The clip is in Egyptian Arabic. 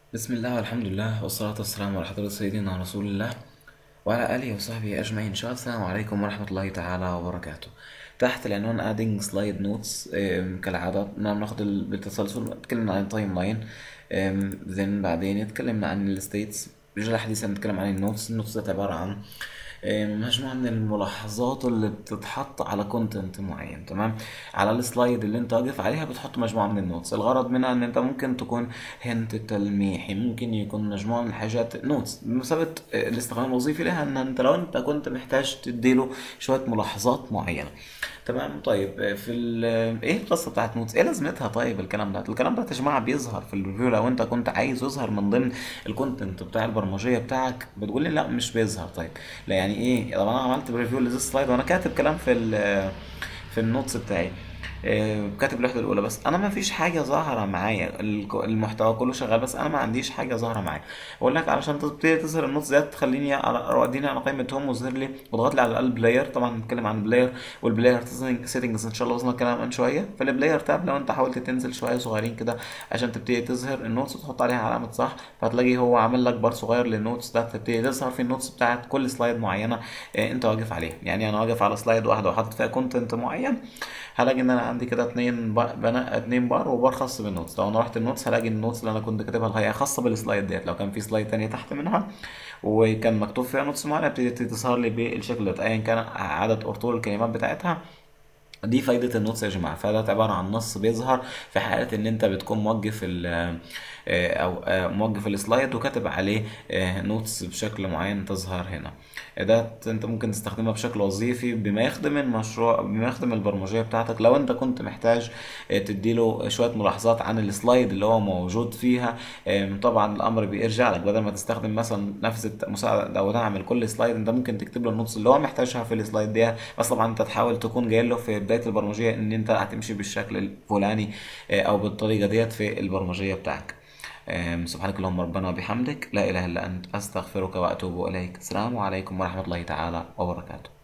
بسم الله والحمد لله والصلاة والسلام على حضرة سيدنا رسول الله وعلى آله وصحبه أجمعين إن شاء الله السلام عليكم ورحمة الله تعالى وبركاته تحت العنوان adding slide notes أم، كالعادة كنا بناخد ال- بالتسلسل اتكلمنا عن التايم لاين then بعدين اتكلمنا عن الستيتس رجع حديثا نتكلم عن النوتس النوتس ده عبارة عن أم، مجموعة من الملاحظات اللي بتتحط على كونتنت معين تمام على السلايد اللي انت واقف عليها بتحط مجموعة من النوتس الغرض منها ان انت ممكن تكون هنت تلميحي ممكن يكون مجموعة من الحاجات نوتس بمثابة آه، الاستخدام الوظيفي لها ان انت لو انت كنت محتاج تديله شوية ملاحظات معينة تمام طيب آه، في ال آه، ايه القصة بتاعت نوتس ايه لازمتها طيب الكلام ده الكلام ده يا جماعة بيظهر في الريفيو لو انت كنت عايز يظهر من ضمن الكونتنت بتاع البرمجية بتاعك بتقول لي لا مش بيظهر طيب لا يعني ايه طب انا عملت بريفيو لذي سلايد وانا كاتب كلام في ال في النوتس بتاعي آه، كاتب الوحده الاولى بس انا ما فيش حاجه ظاهره معايا الك- المحتوى كله شغال بس انا ما عنديش حاجه ظاهره معايا اقول لك علشان تبتدي تظهر النوتس ديت تخليني على وديني على قائمه هوم وظهر لي واضغط لي على البلاير طبعا نتكلم عن البلاير والبلاير سيتنجز ان شاء الله وصلنا الكلام من شويه فالبلاير تاب لو انت حاولت تنزل شويه صغيرين كده عشان تبتدي تظهر النوتس وتحط عليها علامه صح فهتلاقي هو عامل لك بار صغير للنوتس ده تبتدي تظهر في النوتس بتاعت كل سلايد معينه آه، انت واقف عليها يعني انا واقف على سلايد واحده وحاطط فيها كونتنت معين هلاقي ان انا عندي كده اتنين با- بنا اتنين بار وبار خاص بالنوتس لو انا رحت النوتس هلاقي النوتس اللي انا كنت كاتبها اللي هي خاصه بالسلايد ديت لو كان في سلايد تانية تحت منها وكان مكتوب فيها نوتس معينه بتبتدي تظهر لي بالشكل ده ايا كان عدد او طول الكلمات بتاعتها دي فايدة النوتس يا جماعة فده عبارة عن نص بيظهر في حالة ان انت بتكون موقف ال آه، او آه، موقف السلايد وكاتب عليه آه، نوتس بشكل معين تظهر هنا ده انت ممكن تستخدمها بشكل وظيفي بما يخدم المشروع بما يخدم البرمجية بتاعتك لو انت كنت محتاج آه، تديله شوية ملاحظات عن السلايد اللي هو موجود فيها آم، طبعا الامر بيرجع لك بدل ما تستخدم مثلا نفس الت- مساعدة او دعم لكل سلايد انت ممكن تكتب له النوتس اللي هو محتاجها في السلايد دي بس طبعا انت تحاول تكون جاي له في بداية البرمجية ان انت هتمشي بالشكل الفلاني آه، او بالطريقة ديت في البرمجية بتاعك آم، سبحانك اللهم ربنا وبحمدك لا اله الا انت استغفرك واتوب اليك السلام عليكم ورحمة الله تعالى وبركاته